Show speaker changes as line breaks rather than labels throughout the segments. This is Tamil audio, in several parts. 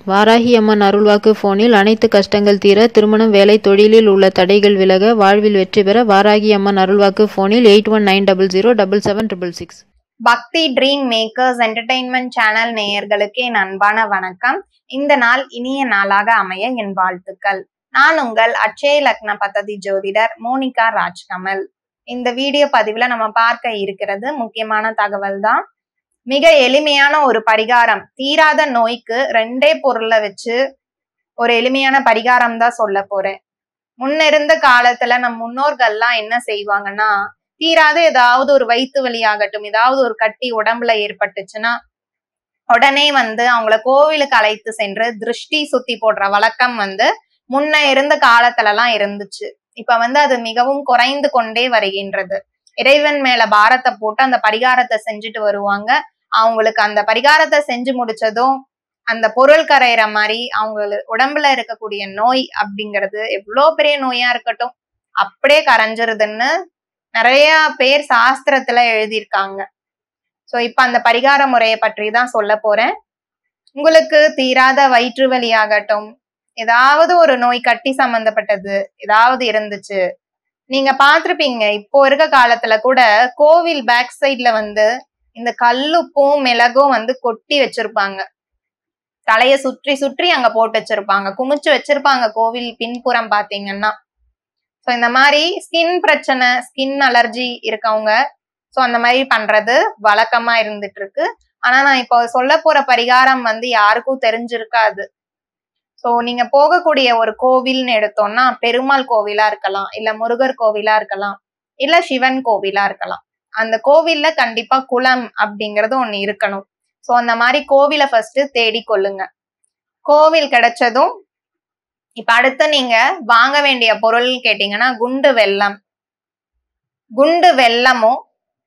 வாராகி அம்மன் அருள்வாக்கு போனில் அனைத்து கஷ்டங்கள் தீர திருமணம் வேலை தொழிலில் உள்ள தடைகள் விலக வாழ்வில் வெற்றி பெற வாராகி அம்மன் அருள்வாக்கு போனில் eight one nine double zero double seven triple six
Bhakti dream makers entertainment channel நேயர்களுக்கு என் அன்பான வணக்கம் இந்த நாள் இனிய நாளாக அமைய என் வாழ்த்துக்கள் நான் உங்கள் அட்சய லக்ன பத்ததி ஜோதிடர் மோனிகா ராஜ்கமல் இந்த வீடியோ பதிவுல நம்ம பார்க்க இருக்கிறது முக்கியமான தகவல் தான் மிக எளிமையான ஒரு பரிகாரம் தீராத நோய்க்கு ரெண்டே பொருளை வச்சு ஒரு எளிமையான பரிகாரம் தான் சொல்ல போறேன் முன்னிருந்த காலத்துல நம் முன்னோர்கள்லாம் என்ன செய்வாங்கன்னா தீராத ஏதாவது ஒரு வயிற்று வலி ஆகட்டும் ஏதாவது ஒரு கட்டி உடம்புல ஏற்பட்டுச்சுன்னா உடனே வந்து அவங்கள கோவிலுக்கு அழைத்து சென்று திருஷ்டி சுத்தி போடுற வழக்கம் வந்து முன்ன இருந்த காலத்துல எல்லாம் இருந்துச்சு இப்ப வந்து அது மிகவும் குறைந்து கொண்டே வருகின்றது இறைவன் மேல பாரத்தை போட்டு அந்த பரிகாரத்தை செஞ்சுட்டு வருவாங்க அவங்களுக்கு அந்த பரிகாரத்தை செஞ்சு முடிச்சதும் அந்த பொருள் கரையிற மாதிரி அவங்களுக்கு உடம்புல இருக்கக்கூடிய நோய் அப்படிங்கிறது எவ்வளோ பெரிய நோயா இருக்கட்டும் அப்படியே கரைஞ்சிருதுன்னு நிறைய பேர் சாஸ்திரத்துல எழுதியிருக்காங்க சோ இப்ப அந்த பரிகார முறையை பற்றி தான் சொல்ல போறேன் உங்களுக்கு தீராத வயிற்று வலி ஆகட்டும் ஏதாவது ஒரு நோய் கட்டி சம்பந்தப்பட்டது ஏதாவது இருந்துச்சு நீங்க பாத்திருப்பீங்க இப்போ இருக்க காலத்துல கூட கோவில் பேக் சைட்ல வந்து இந்த கல்லுப்பும் மிளகும் வந்து கொட்டி வச்சிருப்பாங்க தலைய சுற்றி சுற்றி அங்க போட்டு வச்சிருப்பாங்க குமிச்சு வச்சிருப்பாங்க கோவில் பின்புறம் பாத்தீங்கன்னா ஸோ இந்த மாதிரி ஸ்கின் பிரச்சனை ஸ்கின் அலர்ஜி இருக்கவங்க ஸோ அந்த மாதிரி பண்றது வழக்கமா இருந்துட்டு இருக்கு ஆனா நான் இப்போ சொல்ல போற பரிகாரம் வந்து யாருக்கும் தெரிஞ்சிருக்காது ஸோ நீங்க போகக்கூடிய ஒரு கோவில்னு எடுத்தோம்னா பெருமாள் கோவிலா இருக்கலாம் இல்ல முருகர் கோவிலா இருக்கலாம் இல்ல சிவன் கோவிலா இருக்கலாம் அந்த கோவில்ல கண்டிப்பா குளம் அப்படிங்கிறது ஒண்ணு இருக்கணும் ஸோ அந்த மாதிரி கோவிலை ஃபர்ஸ்ட் தேடி கொள்ளுங்க கோவில் கிடைச்சதும் இப்ப அடுத்து நீங்க வாங்க வேண்டிய பொருள் கேட்டீங்கன்னா குண்டு வெல்லம் குண்டு வெல்லமும்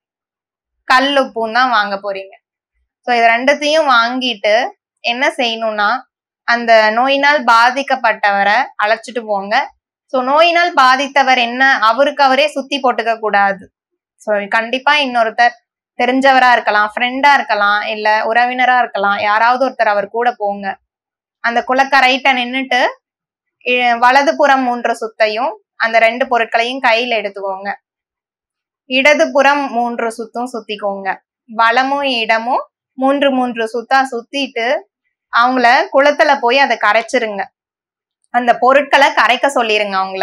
கல்லுப்பும் தான் வாங்க போறீங்க ஸோ இது ரெண்டுத்தையும் வாங்கிட்டு என்ன செய்யணும்னா அந்த நோயினால் பாதிக்கப்பட்டவரை அழைச்சிட்டு போங்க ஸோ நோயினால் பாதித்தவர் என்ன அவருக்கு அவரே சுத்தி போட்டுக்க கூடாது ஸோ கண்டிப்பா இன்னொருத்தர் தெரிஞ்சவரா இருக்கலாம் ஃப்ரெண்டா இருக்கலாம் இல்ல உறவினரா இருக்கலாம் யாராவது ஒருத்தர் அவர் கூட போங்க அந்த குளக்கரைட்ட நின்னுட்டு வலதுபுறம் மூன்று சுத்தையும் அந்த ரெண்டு பொருட்களையும் கையில எடுத்துக்கோங்க இடதுபுறம் மூன்று சுத்தும் சுத்திக்கோங்க வலமும் இடமும் மூன்று மூன்று சுத்தா சுத்திட்டு அவங்கள குளத்துல போய் அதை கரைச்சிருங்க அந்த பொருட்களை கரைக்க சொல்லிருங்க அவங்கள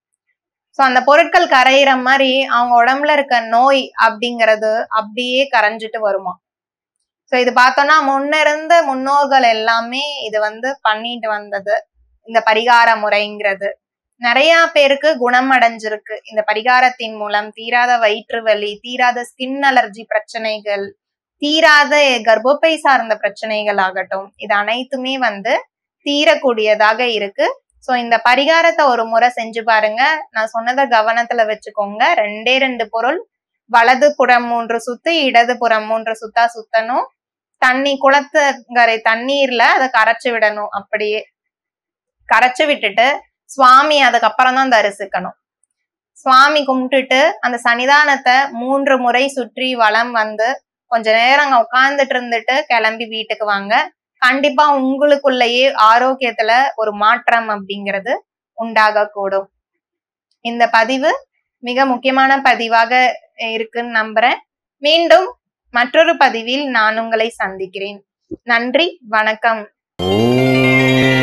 சோ அந்த பொருட்கள் கரையிற மாதிரி அவங்க உடம்புல இருக்க நோய் அப்படிங்கிறது அப்படியே கரைஞ்சிட்டு வருமா சோ இது பார்த்தோம்னா முன்ன இருந்த முன்னோர்கள் எல்லாமே இது வந்து பண்ணிட்டு வந்தது இந்த பரிகார முறைங்கிறது நிறைய பேருக்கு குணம் அடைஞ்சிருக்கு இந்த பரிகாரத்தின் மூலம் தீராத வயிற்று வலி தீராத ஸ்கின் அலர்ஜி பிரச்சனைகள் தீராத கர்ப்பப்பை சார்ந்த பிரச்சனைகள் ஆகட்டும் இது அனைத்துமே வந்து தீரக்கூடியதாக இருக்கு சோ இந்த பரிகாரத்தை ஒரு முறை செஞ்சு பாருங்க நான் சொன்னதை கவனத்துல வச்சுக்கோங்க ரெண்டே ரெண்டு பொருள் வலது புறம் மூன்று சுத்து இடது புறம் மூன்று சுத்தா சுத்தணும் தண்ணி குளத்துங்கரை தண்ணீர்ல அதை கரைச்சு விடணும் அப்படியே கரைச்சு விட்டுட்டு சுவாமி அதுக்கப்புறம் தான் தரிசிக்கணும் சுவாமி கும்பிட்டுட்டு அந்த சன்னிதானத்தை மூன்று முறை சுற்றி வளம் வந்து கொஞ்ச நேரம் அங்க உட்கார்ந்துட்டு இருந்துட்டு கிளம்பி வீட்டுக்கு வாங்க கண்டிப்பா உங்களுக்குள்ளேயே ஆரோக்கியத்துல ஒரு மாற்றம் அப்படிங்கிறது உண்டாக கூடும் இந்த பதிவு மிக முக்கியமான பதிவாக இருக்குன்னு நம்புறேன் மீண்டும் மற்றொரு பதிவில் நான் உங்களை சந்திக்கிறேன் நன்றி வணக்கம்
ஓம்